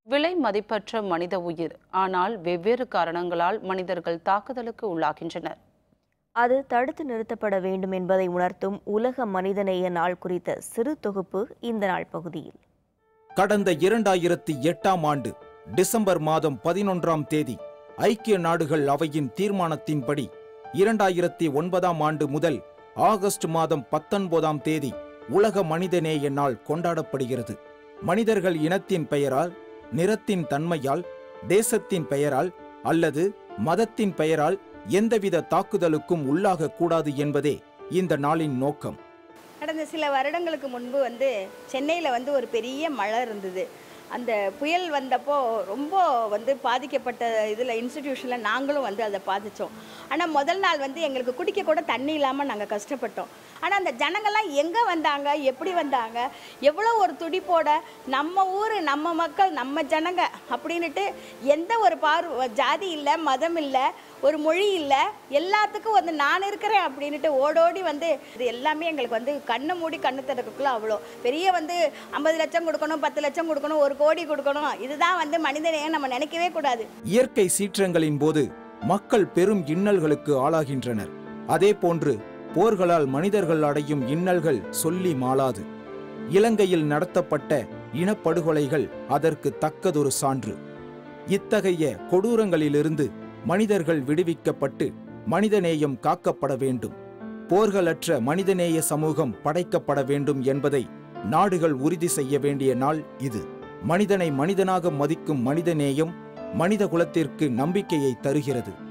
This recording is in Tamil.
விலை மதிப்பற்ற மனித உயிர் ஆனால் வெவ்வேறு காரணங்களால் மனிதர்கள் தாக்குதலுக்கு உள்ளாகின்றனர் அது தடுத்து நிறுத்தப்பட வேண்டும் என்பதை உணர்த்தும் உலக மனிதநேய நாள் குறித்த சிறு தொகுப்பு இந்த நாள் பகுதியில் கடந்த இரண்டாயிரத்தி எட்டாம் ஆண்டு டிசம்பர் மாதம் பதினொன்றாம் தேதி ஐக்கிய நாடுகள் அவையின் தீர்மானத்தின்படி இரண்டாயிரத்தி ஒன்பதாம் ஆண்டு முதல் ஆகஸ்ட் மாதம் பத்தொன்பதாம் தேதி உலக மனிதநேய நாள் கொண்டாடப்படுகிறது மனிதர்கள் இனத்தின் பெயரால் நிறத்தின் தன்மையால் தேசத்தின் பெயரால் அல்லது மதத்தின் பெயரால் எந்தவித தாக்குதலுக்கும் உள்ளாகக்கூடாது என்பதே இந்த நாளின் நோக்கம் கடந்த சில வருடங்களுக்கு முன்பு வந்து சென்னையில் வந்து ஒரு பெரிய மழை இருந்தது அந்த புயல் வந்தப்போ ரொம்ப வந்து பாதிக்கப்பட்ட இதில் இன்ஸ்டிடியூஷனில் நாங்களும் வந்து அதை பாதித்தோம் ஆனால் முதல் நாள் வந்து எங்களுக்கு குடிக்க கூட தண்ணி இல்லாமல் நாங்கள் கஷ்டப்பட்டோம் ஆனால் அந்த ஜனங்கள்லாம் எங்கே வந்தாங்க எப்படி வந்தாங்க எவ்வளோ ஒரு துடிப்போட நம்ம ஊர் நம்ம மக்கள் நம்ம ஜனங்க அப்படின்னுட்டு எந்த ஒரு பார் ஜாதி இல்லை மதம் இல்லை ஒரு மொழி இல்லை எல்லாத்துக்கும் வந்து நான் இருக்கிறேன் அப்படின்னுட்டு ஓடோடி வந்து இது எல்லாமே எங்களுக்கு வந்து கண்ணை மூடி கண்ணு திறக்கக்குள்ள அவ்வளோ பெரிய வந்து ஐம்பது லட்சம் கொடுக்கணும் பத்து லட்சம் கொடுக்கணும் ஒரு கோடி கொடுக்கணும் இதுதான் வந்து மனிதநேயம் நம்ம நினைக்கவே கூடாது இயற்கை சீற்றங்களின் போது மக்கள் பெரும் இன்னல்களுக்கு ஆளாகின்றனர் அதே போன்று போர்களால் மனிதர்கள் அடையும் இன்னல்கள் சொல்லி மாளாது இலங்கையில் நடத்தப்பட்ட இனப்படுகொலைகள் அதற்கு தக்கதொரு சான்று இத்தகைய கொடூரங்களிலிருந்து மனிதர்கள் விடுவிக்கப்பட்டு மனிதநேயம் காக்கப்பட வேண்டும் போர்களற்ற மனிதநேய சமூகம் படைக்கப்பட வேண்டும் என்பதை நாடுகள் உறுதி செய்ய வேண்டிய நாள் இது மனிதனை மனிதனாக மதிக்கும் மனிதநேயம் மனித குலத்திற்கு நம்பிக்கையை தருகிறது